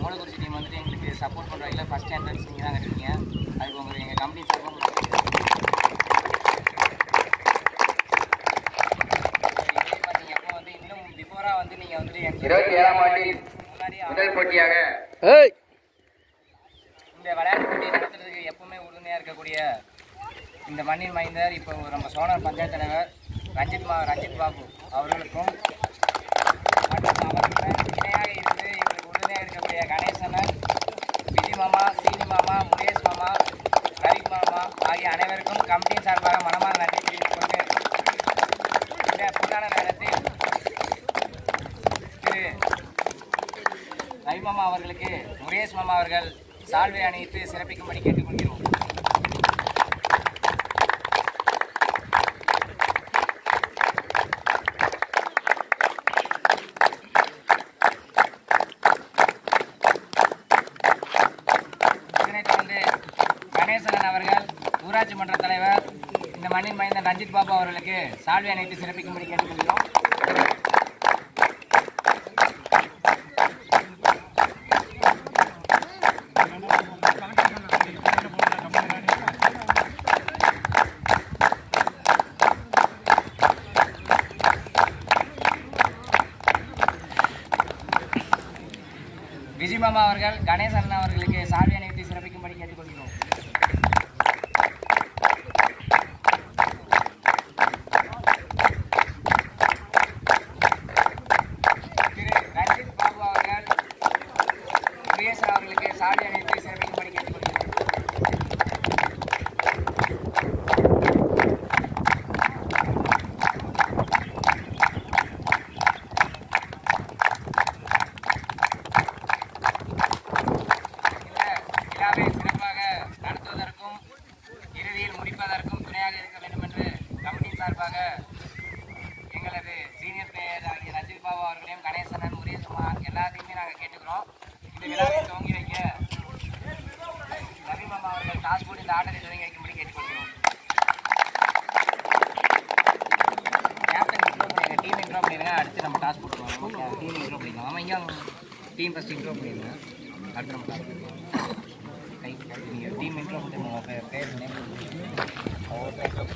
மூலக்குறிச்சி team வந்துட்டு எங்களுக்கு support பண்ணுற வகையில் ஃபஸ்ட் என்ட்ரன்ஸ் நீங்கள் தான் இருக்கீங்க அதுக்கு உங்களுக்கு எங்கள் கம்பெனி சார்பாக பார்த்தீங்க அப்போ வந்து இன்னும் பிஃபோராக வந்து நீங்கள் வந்துட்டு எங்களுக்கு இருபத்தி ஏழாம் ஆண்டில் முன்னாடி முதல் போட்டியாக ஏய் இந்த விளையாட்டு போட்டி நடத்துறதுக்கு எப்பவுமே உறுதுணையாக இருக்கக்கூடிய இந்த மண்ணின் மைந்தர் இப்போ நம்ம சோழர் பஞ்சாயத்து தலைவர் ரஞ்சித் மா ரஞ்சித் பாபு அவர்களுக்கும் மற்றும் அவர்களுடன் இணையாக இருந்து எங்களுக்கு உறுதுணையாக இருக்கக்கூடிய கணேசனன் விஜய் மாமா சீனி மாமா முகேஷ் மாமா ரவி மாமா ஆகிய அனைவருக்கும் கம்பெனி சார்பாக மனமான நன்றி தெரிவித்துக் கொண்டு இந்த பொன்னான நேரத்தில் திரு ரவி மாமா அவர்களுக்கு முகேஷ் மாமா அவர்கள் சால்வை அணிவித்து சிறப்பிக்கும்படி கேட்டுக்கொள்கிறோம் இதனைத் தொடர்ந்து கணேசனன் அவர்கள் ஊராட்சி மன்ற தலைவர் இந்த மண்ணின் மைந்தன் ரஞ்சித் பாபு அவர்களுக்கு சால்வை அணிவித்து சிறப்பிக்கும்படி கேட்டுக்கொள்கிறோம் விஜய் மாமா அவர்கள் கணேசன் அவர்களுக்கு சால்வை அணிவித்து சிறப்பிக்கும்படி கேட்டுக்கொள்கிறோம் திரு ரஞ்சித் பாபு அவர்கள் முருகேசன் அவர்களுக்கு சால்வை அணிவித்து சிறப்பிக்கும்படி கேட்டுக்கொள்கிறோம் இந்த விழாவை சிறப்பாக நடத்துவதற்கும் இறுதியில் முடிப்பதற்கும் துணையாக இருக்க வேண்டும் என்று கமிட்டி சார்பாக எங்களது சீனியர் பிளேயர் ஆகிய ரஞ்சித் பாபு அவர்களையும் கணேசனன் முருகேசம்மா எல்லாத்தையுமே நாங்கள் கேட்டுக்கிறோம் இந்த விழாவை துவங்கி வைக்க ரவி மாமா அவர்கள் டாஸ் போட்டு இந்த ஆட்டத்தை துவங்கி வைக்கும்படி கேட்டுக்கொள்கிறோம் கேப்டன் இன்ட்ரோ பண்ணிடுங்க டீம் இன்ட்ரோ பண்ணிடுங்க அடுத்து நம்ம டாஸ் போட்டுருவோம் டீம் இன்ட்ரோ பண்ணிக்கலாம் ஆமாம் இங்கே டீம் ஃபஸ்ட் இன்ட்ரோ பண்ணிடுங்க அடுத்து நம்ம டாஸ் போட்டுருவோம் கை நீங்கள் டீம் இன்ட்ரோ பண்ணிடுங்க உங்கள் பேர் பேர் நேம் அவர் பேர்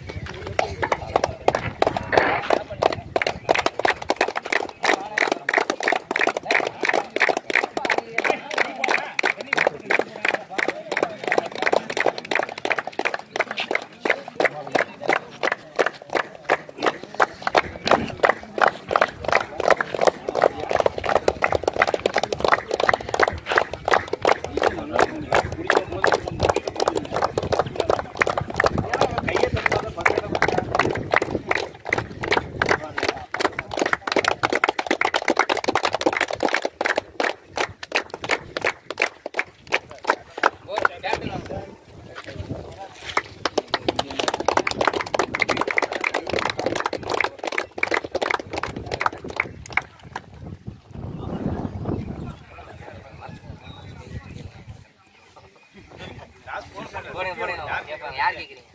போடுங்க போடுங்க கேட்பாங்க யார் கேட்குறீங்க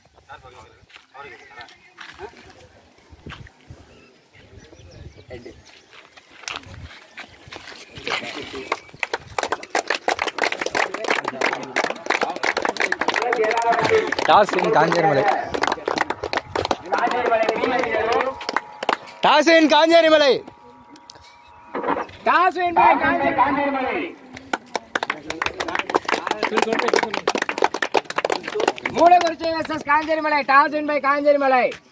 toss in Kancherimalai toss in Kancherimalai toss win by Moolakurichi versus Kancherimalai toss win by காஞ்சேரிமலை